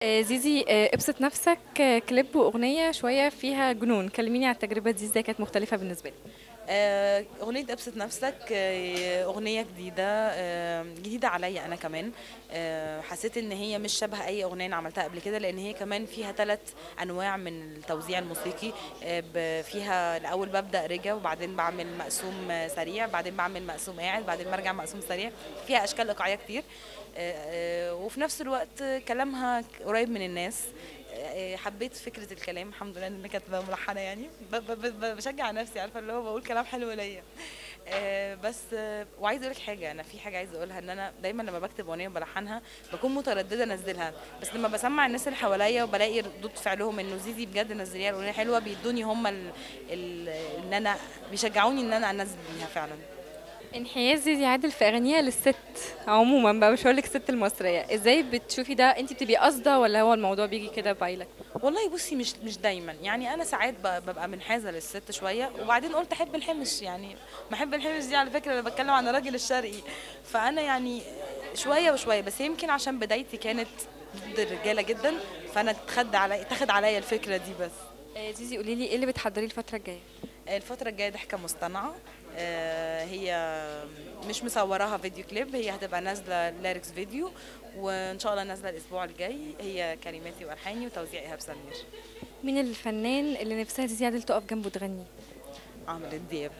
آه، زيزي آه، ابسط نفسك آه، كليب واغنيه شويه فيها جنون كلميني على التجربه دي ازاي كانت مختلفه بالنسبه لك آه، أغنية أبسط نفسك آه، أغنية جديدة آه، جديدة عليا أنا كمان آه، حسيت إن هي مش شبه أي أغنية أنا عملتها قبل كده لأن هي كمان فيها ثلاث أنواع من التوزيع الموسيقي آه، ب- فيها الأول ببدأ رجا وبعدين بعمل مقسوم آه، سريع بعدين بعمل مقسوم قاعد بعدين برجع مقسوم سريع فيها أشكال إيقاعية كتير آه، آه، وفي نفس الوقت كلامها قريب من الناس آه، حبيت فكره الكلام الحمد لله ان كانت ملحنه يعني ب- ب- ب- بشجع نفسي عارفه اللي هو بقول كلام حلو ليا آه، بس آه، وعايزه اقول لك حاجه انا في حاجه عايزه اقولها ان انا دايما لما بكتب اغنيه وبلحنها بكون متردده انزلها بس لما بسمع الناس اللي حواليا وبلاقي ردود فعلهم انه زيزي بجد نزليها الاغنيه حلوه بيدوني هم ال... ال... ان انا بيشجعوني ان انا انزل بيها فعلا انحياز زيزي عادل في اغانيها للست عموما بقى مش هقول لك الست المصريه ازاي بتشوفي ده انت بتبقي قاصده ولا هو الموضوع بيجي كده بايلك والله بصي مش مش دايما يعني انا ساعات ب- ببقى منحازه للست شويه وبعدين قلت احب الحمش يعني ما احب الحمش دي على فكره انا بتكلم عن الراجل الشرقي فانا يعني شويه وشويه بس يمكن عشان بدايتي كانت ضد الرجاله جدا فانا اتخد علي اتخد عليا الفكره دي بس آه، زيزي قولي لي ايه اللي بتحضريه الفتره الجايه الفترة الجاية ضحكة مصطنعة آه، هي مش مصوراها فيديو كليب هي هتبقى نازلة ليركس فيديو وإن شاء الله نازلة الأسبوع الجاي هي كلماتي وألحاني وتوزيع إيهاب سمير مين الفنان اللي نفسها زيزي عادل تقف جنبه تغني عمرو دياب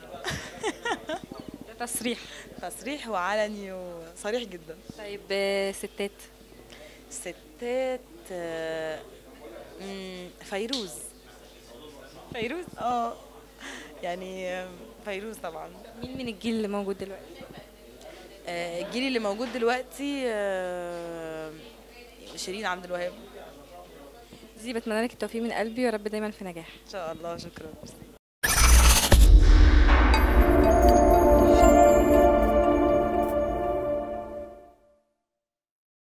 ده تصريح تصريح وعلني وصريح جدا طيب آه، ستات ستات آه، مم، فيروز فيروز اه يعني آه، فيروز طبعا مين من الجيل اللي موجود دلوقتي آه، الجيل اللي موجود دلوقتي آه، شيرين عبد الوهاب زيزي بتمنى لك التوفيق من قلبي يا رب دايما في نجاح ان شاء الله شكرا